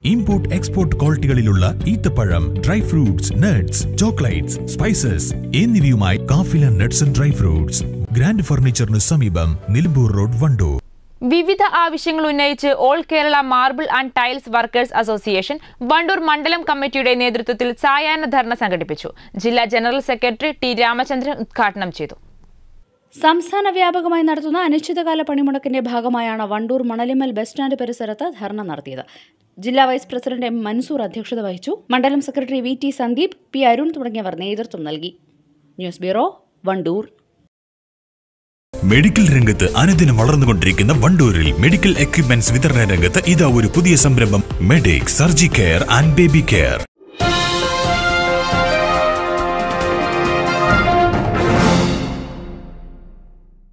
import export ക്വാളിറ്റികളിലുള്ള ഈത്തപ്പഴം dry fruits nuts chocolates spices എന്നിവയുമായി Kafila nuts and dry fruits grand ഫർണിച്ചറിന് സമീപം നിലമ്പൂർ റോഡ് വണ്ടൂർ വിവിധ ആവശ്യങ്ങൾ ഉന്നയിച്ച് all Kerala marble and tiles workers association Wandoor മണ്ഡലം കമ്മിറ്റിയുടെ നേതൃത്വത്തിൽ സായാഹ്ന ധർണ സംഘടിപ്പിച്ചു ജില്ലാ ജനറൽ സെക്രട്ടറി ടി രാമചന്ദ്രൻ ഉദ്ഘാടനം ചെയ്തു സംസ്ഥാന വ്യാപകമായി നടത്തുന്ന അനിശ്ചിതകാല പണിമുടക്കിന്റെ ഭാഗമായാണ് വണ്ടൂർ മണലിമൽ ബസ് സ്റ്റാൻഡ് പരിസരത്ത് ധർണ നടത്തിയത് ജില്ലാ വൈസ് പ്രസിഡന്റ് എം മൻസൂർ അധ്യക്ഷത വഹിച്ചു മണ്ഡലം secretary V T Sandeep P Arun തുടങ്ങിയവർ നേതൃത്വം നൽകി ന്യൂസ് ബ്യൂറോ വണ്ടൂർ മെഡിക്കൽ രംഗത്ത് അനുദിനം വളർന്നുകൊണ്ടിരിക്കുന്ന വണ്ടൂരിൽ മെഡിക്കൽ എക്യുപ്മെന്റ്സ് വിതരണ രംഗത്ത് ഇതാ ഒരു പുതിയ സംരംഭം medic surgi care and baby care